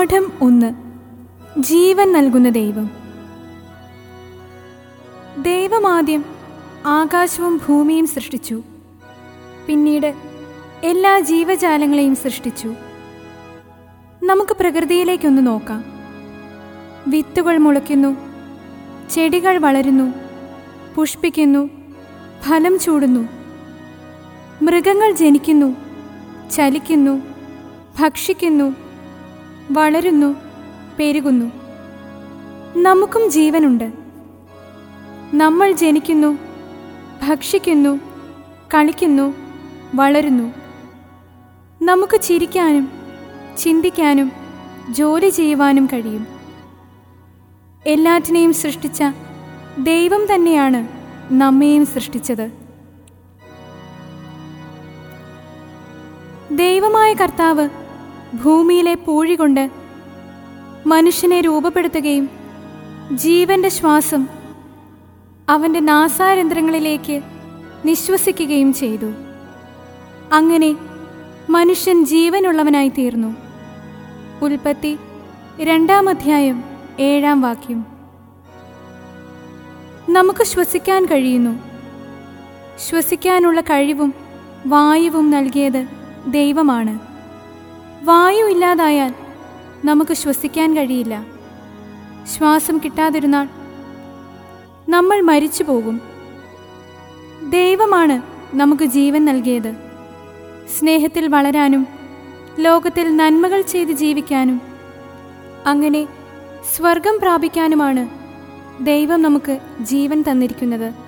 പാഠം ഒന്ന് ജീവൻ നൽകുന്ന ദൈവം ദൈവമാദ്യം ആകാശവും ഭൂമിയും സൃഷ്ടിച്ചു പിന്നീട് എല്ലാ ജീവജാലങ്ങളെയും സൃഷ്ടിച്ചു നമുക്ക് പ്രകൃതിയിലേക്കൊന്ന് നോക്കാം വിത്തുകൾ മുളയ്ക്കുന്നു ചെടികൾ വളരുന്നു പുഷ്പിക്കുന്നു ഫലം ചൂടുന്നു മൃഗങ്ങൾ ജനിക്കുന്നു ചലിക്കുന്നു ഭക്ഷിക്കുന്നു വളരുന്നു പെരുകുന്നു നമുക്കും ജീവനുണ്ട് നമ്മൾ ജനിക്കുന്നു ഭക്ഷിക്കുന്നു കളിക്കുന്നു വളരുന്നു നമുക്ക് ചിരിക്കാനും ചിന്തിക്കാനും ജോലി ചെയ്യുവാനും കഴിയും എല്ലാറ്റിനെയും സൃഷ്ടിച്ച ദൈവം തന്നെയാണ് നമ്മെയും സൃഷ്ടിച്ചത് ദൈവമായ കർത്താവ് ഭൂമിയിലെ പൂഴി കൊണ്ട് മനുഷ്യനെ രൂപപ്പെടുത്തുകയും ജീവന്റെ ശ്വാസം അവന്റെ നാസാരന്ധ്രങ്ങളിലേക്ക് നിശ്വസിക്കുകയും ചെയ്തു അങ്ങനെ മനുഷ്യൻ ജീവനുള്ളവനായി തീർന്നു ഉൽപ്പത്തി രണ്ടാം അധ്യായം ഏഴാം വാക്യം നമുക്ക് ശ്വസിക്കാൻ കഴിയുന്നു ശ്വസിക്കാനുള്ള കഴിവും വായുവും നൽകിയത് ദൈവമാണ് വായു ഇല്ലാതായാൽ നമുക്ക് ശ്വസിക്കാൻ കഴിയില്ല ശ്വാസം കിട്ടാതിരുന്നാൽ നമ്മൾ മരിച്ചു പോകും ദൈവമാണ് നമുക്ക് ജീവൻ നൽകിയത് സ്നേഹത്തിൽ വളരാനും ലോകത്തിൽ നന്മകൾ ചെയ്ത് ജീവിക്കാനും അങ്ങനെ സ്വർഗം പ്രാപിക്കാനുമാണ് ദൈവം നമുക്ക് ജീവൻ തന്നിരിക്കുന്നത്